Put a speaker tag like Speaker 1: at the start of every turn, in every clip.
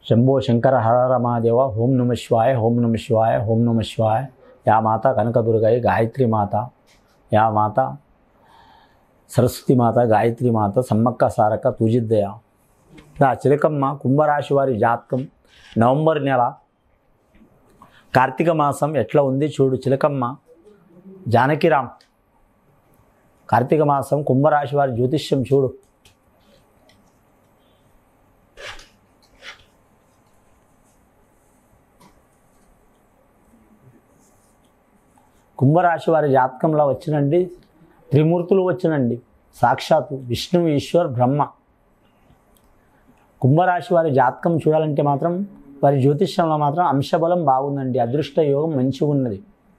Speaker 1: శంభో శంకర హర హర మహాదేవ ఓం నమ శివాయ ఓం నమ శివాయ ఓం నమ శివాయ యా మాత కనకదుర్గాయి గాయత్రి మాత యా మాత సరస్వతి మాత గాయత్రి మాత సమ్మక్క సారక తూజిద్దయ నా చిలకమ్మ కుంభరాశి వారి జాతకం నవంబర్ నెల కార్తీక మాసం ఎట్లా ఉంది చూడు చిలకమ్మ జానకిరామ్ కార్తీక మాసం కుంభరాశి వారి జ్యోతిష్యం చూడు కుంభరాశి వారి జాతకంలో వచ్చినండి త్రిమూర్తులు వచ్చినండి సాక్షాత్తు విష్ణువు ఈశ్వర్ బ్రహ్మ కుంభరాశి వారి జాతకం చూడాలంటే మాత్రం వారి జ్యోతిష్యంలో మాత్రం అంశబలం బాగుందండి అదృష్ట యోగం మంచిగా ఉన్నది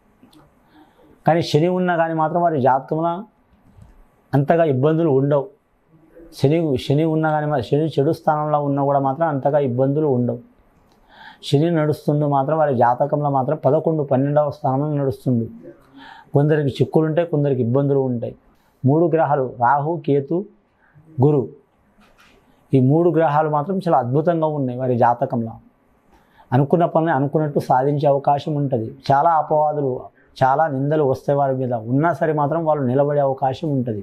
Speaker 1: కానీ శని ఉన్నా కానీ మాత్రం వారి జాతకంలో అంతగా ఇబ్బందులు ఉండవు శని శని ఉన్నా కానీ మరి శని చెడు స్థానంలో ఉన్నా కూడా మాత్రం అంతగా ఇబ్బందులు ఉండవు శని నడుస్తుండు మాత్రం వారి జాతకంలో మాత్రం పదకొండు పన్నెండవ స్థానంలో నడుస్తుండు కొందరికి చిక్కులు ఉంటాయి కొందరికి ఇబ్బందులు ఉంటాయి మూడు గ్రహాలు రాహు కేతు గురు ఈ మూడు గ్రహాలు మాత్రం చాలా అద్భుతంగా ఉన్నాయి వారి జాతకంలో అనుకున్న పనులు అనుకున్నట్టు సాధించే అవకాశం ఉంటుంది చాలా అపవాదులు చాలా నిందలు వస్తాయి వారి మీద ఉన్నా సరే మాత్రం వాళ్ళు నిలబడే అవకాశం ఉంటుంది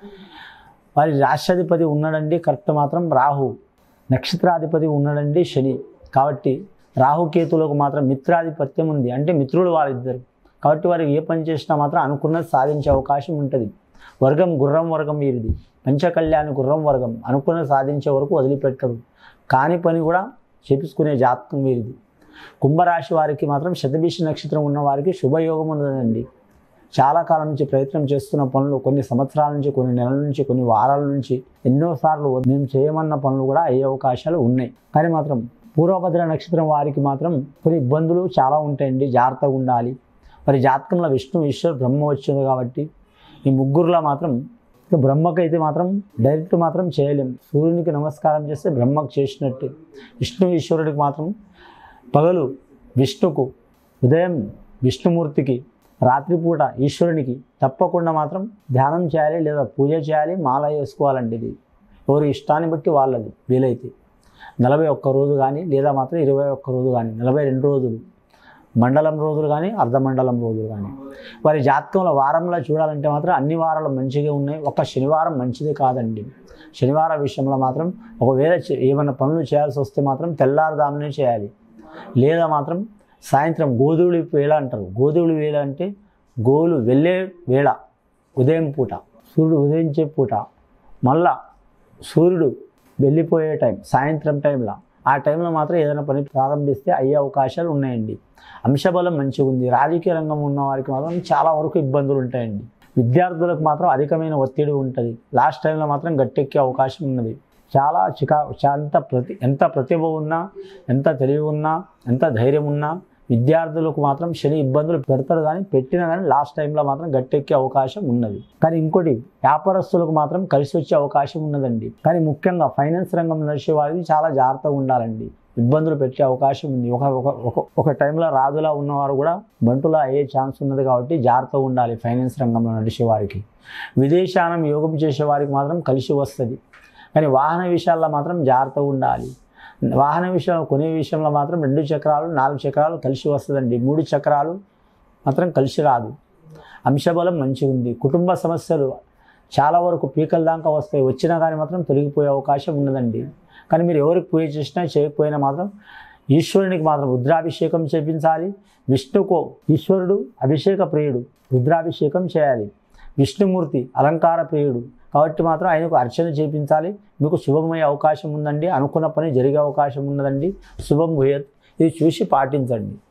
Speaker 1: వారి రాష్ట్రాధిపతి ఉన్నాడండి కరెక్ట్ మాత్రం రాహు నక్షత్రాధిపతి ఉన్నాడండి శని కాబట్టి రాహుకేతులకు మాత్రం మిత్రాధిపత్యం ఉంది అంటే మిత్రులు వారిద్దరు కాబట్టి వారికి ఏ పని చేసినా మాత్రం అనుకున్నది సాధించే అవకాశం ఉంటుంది వర్గం గుర్రం వర్గం వీరిది పంచకళ్యాణి గుర్రం వర్గం అనుకున్నది సాధించే వరకు వదిలిపెట్టరు కాని పని కూడా చేపించుకునే జాతకం వీరిది కుంభరాశి వారికి మాత్రం శతభిష నక్షత్రం ఉన్న వారికి శుభయోగం ఉన్నదండి చాలా కాలం నుంచి ప్రయత్నం చేస్తున్న పనులు కొన్ని సంవత్సరాల నుంచి కొన్ని నెలల నుంచి కొన్ని వారాల నుంచి ఎన్నోసార్లు మేము చేయమన్న పనులు కూడా అయ్యే అవకాశాలు ఉన్నాయి కానీ మాత్రం పూర్వభద్ర నక్షత్రం వారికి మాత్రం కొన్ని ఇబ్బందులు చాలా ఉంటాయండి జాగ్రత్తగా ఉండాలి మరి జాతకంలో విష్ణు ఈశ్వర్ బ్రహ్మ వచ్చింది కాబట్టి ఈ ముగ్గురులో మాత్రం ఇక బ్రహ్మకు అయితే మాత్రం డైరెక్ట్ మాత్రం చేయలేం సూర్యునికి నమస్కారం చేస్తే బ్రహ్మకు చేసినట్టే విష్ణు ఈశ్వరుడికి మాత్రం పగలు విష్ణుకు ఉదయం విష్ణుమూర్తికి రాత్రిపూట ఈశ్వరునికి తప్పకుండా మాత్రం ధ్యానం చేయాలి లేదా పూజ చేయాలి మాల వేసుకోవాలండి ఇది ఎవరి ఇష్టాన్ని బట్టి వాళ్ళది వీలైతే నలభై ఒక్క రోజు కానీ లేదా మాత్రం ఇరవై ఒక్క రోజు కానీ నలభై రెండు రోజులు మండలం రోజులు కానీ అర్ధమండలం రోజులు కానీ వారి జాతకంలో వారంలో చూడాలంటే మాత్రం అన్ని వారాలు మంచిగా ఉన్నాయి ఒక శనివారం మంచిది కాదండి శనివారం విషయంలో మాత్రం ఒకవేళ చే- ఏమైనా పనులు చేయాల్సి వస్తే మాత్రం తెల్లారుదామనే చేయాలి లేదా మాత్రం సాయంత్రం గోధువులి వేళ అంటారు గోధువులి వేళ అంటే గోలు వెళ్ళే వేళ ఉదయం పూట సూర్యుడు ఉదయించే పూట మళ్ళా సూర్యుడు వెళ్ళిపోయే టైం సాయంత్రం టైంలో ఆ టైంలో మాత్రం ఏదైనా పని ప్రారంభిస్తే అయ్యే అవకాశాలు ఉన్నాయండి అంశబలం మంచిగా ఉంది రాజకీయ రంగం ఉన్న వారికి మాత్రం చాలా వరకు ఇబ్బందులు ఉంటాయండి విద్యార్థులకు మాత్రం అధికమైన ఒత్తిడి ఉంటుంది లాస్ట్ టైంలో మాత్రం గట్టెక్కే అవకాశం ఉన్నది చాలా చికా చా- ఎంత ప్రతి ఎంత ప్రతిభ ఉన్నా ఎంత తెలివి ఉన్నా ఎంత ధైర్యం ఉన్నా విద్యార్థులకు మాత్రం శని ఇబ్బందులు పెడతారు కానీ పెట్టినా కానీ లాస్ట్ టైంలో మాత్రం గట్టెక్కే అవకాశం ఉన్నది కానీ ఇంకోటి వ్యాపారస్తులకు మాత్రం కలిసి వచ్చే అవకాశం ఉన్నదండి కానీ ముఖ్యంగా ఫైనాన్స్ రంగం నడిచే వారికి చాలా జాగ్రత్తగా ఉండాలండి ఇబ్బందులు పెట్టే అవకాశం ఉంది ఒక ఒక ఒక ఒక టైంలో రాజులా ఉన్నవారు కూడా బంటులా అయ్యే ఛాన్స్ ఉన్నది కాబట్టి జాగ్రత్తగా ఉండాలి ఫైనాన్స్ రంగంలో నడిచే వారికి విదేశానం యోగం చేసే వారికి మాత్రం కలిసి వస్తుంది కానీ వాహన విషయాల్లో మాత్రం జాగ్రత్తగా ఉండాలి వాహన విషయం కొనే విషయంలో మాత్రం రెండు చక్రాలు నాలుగు చక్రాలు కలిసి వస్తుందండి మూడు చక్రాలు మాత్రం కలిసి రాదు అంశబలం మంచిగా ఉంది కుటుంబ సమస్యలు చాలా వరకు పీకల దాకా వస్తాయి వచ్చినా కానీ మాత్రం తొలగిపోయే అవకాశం ఉన్నదండి కానీ మీరు ఎవరికి పూజ చేసినా చేయకపోయినా మాత్రం ఈశ్వరునికి మాత్రం రుద్రాభిషేకం చేపించాలి విష్ణుకు ఈశ్వరుడు అభిషేక ప్రియుడు రుద్రాభిషేకం చేయాలి విష్ణుమూర్తి అలంకార ప్రియుడు కాబట్టి మాత్రం ఆయనకు అర్చన చేపించాలి మీకు శుభమయ్యే అవకాశం ఉందండి అనుకున్న పని జరిగే అవకాశం ఉన్నదండి శుభం భూయత్ ఇది చూసి పాటించండి